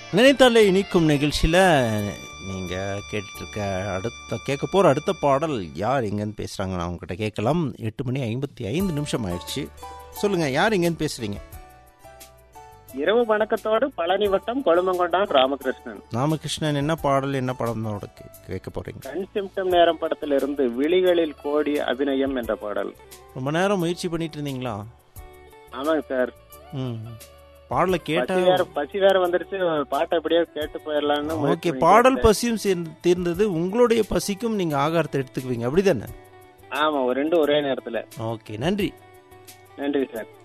நினைத்தாலே இனிக்கும் நிகழ்ச்சியில் நீங்கள் கேட்டுருக்க அடுத்த கேட்க போகிற அடுத்த பாடல் யார் எங்கேருந்து பேசுகிறாங்க நான் உங்ககிட்ட கேட்கலாம் எட்டு மணி ஐம்பத்தி ஐந்து நிமிஷம் ஆயிடுச்சு சொல்லுங்கள் யார் எங்கேருந்து பேசுகிறீங்க இரவு வணக்கத்தோடு பழனி வட்டம் கொழுமங்கொண்டான் ராமகிருஷ்ணன் ராமகிருஷ்ணன் என்ன பாடல் என்ன படத்தோட கே- கேட்க போகிறீங்க கண் சிம்டம் நேரம் படத்திலிருந்து விழிகளில் கோடி அபிநயம் என்ற பாடல் ரொம்ப நேரம் முயற்சி பண்ணிட்டு இருந்தீங்களா ஆமாங்க சார் ம் பாடலை பசி கேட்டால் வேற பசி வேற வந்துருச்சு பாட்டை எப்படியோ கேட்டு போயிடலாம்னு முயற்சி ஓகே பண்ணிட்டு பாடல் இருக்கேன். பசியும் சேர்ந்து தீர்ந்தது உங்களுடைய பசிக்கும் நீங்கள் ஆகாரத்தை எடுத்துக்குவீங்க அப்படி தானே ஆமா ஒரு ரெண்டு ஒரே நேரத்துல ஓகே நன்றி நன்றி சார்